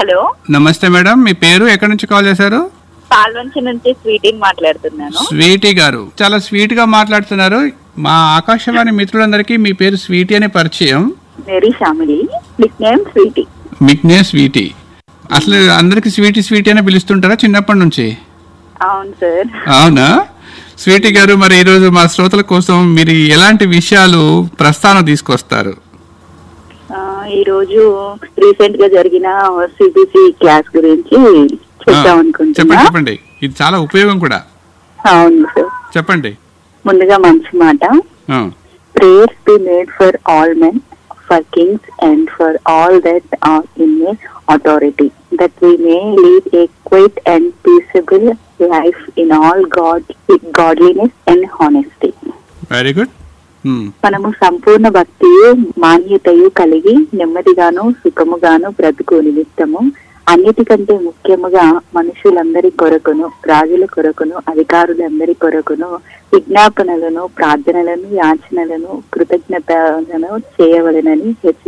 hello నమస్తే madam మీ పేరు ఎక్కడి నుంచి కాల్ చేశారు పాల్వంచి నుంచి స్వీటీని మాట్లాడుతున్నాను స్వీటీ గారు చాలా స్వీట్ గా మాట్లాడుతున్నారు మా ఆకాశవాణి మిత్రులందరికీ మీ పేరు స్వీటీ అనే పరిచయం Mary Shamili nickname Sweety మిక్నే స్వీటీ అసలు అందరికి స్వీటీ స్వీటీ అనే పిలుస్తుంటారా చిన్నప్పటి నుంచి అవును సార్ అవునా స్వీటీ గారు మరి ఈరోజు మా శ్రోతల కోసం మీరు ఎలాంటి విషయాలు ప్రస్తావన తీసుకొస్తారు ఆ, ఈ రోజు రీసెంట్ గా జరిగిన సిబిసి క్లాస్ గురించి ఆ, చెప్దాం చెప్పండి అనుకుంటున్నా చెప్పండి ఇది చాలా ఉపయోగం కూడా అవును సార్ చెప్పండి ముందుగా మంచి మాట ఆ, prayers be made for all men for kings and for all that are in a authority that we may lead a quiet and peaceable life in all God godliness and honesty very good um, మనము సంపూర్ణ భక్తియు మాన్యతయు కలిగి నెమ్మదిగాను సుఖముగాను బ్రతుకు నిమిత్తము అన్నిటికంటే ముఖ్యముగా మనుషులందరి కొరకును రాజుల కొరకును అధికారులందరి కొరకును విజ్ఞాపనలను ప్రార్థనలను యాచనలను కృతజ్ఞతలను చేయవలెనని హెచ్చరి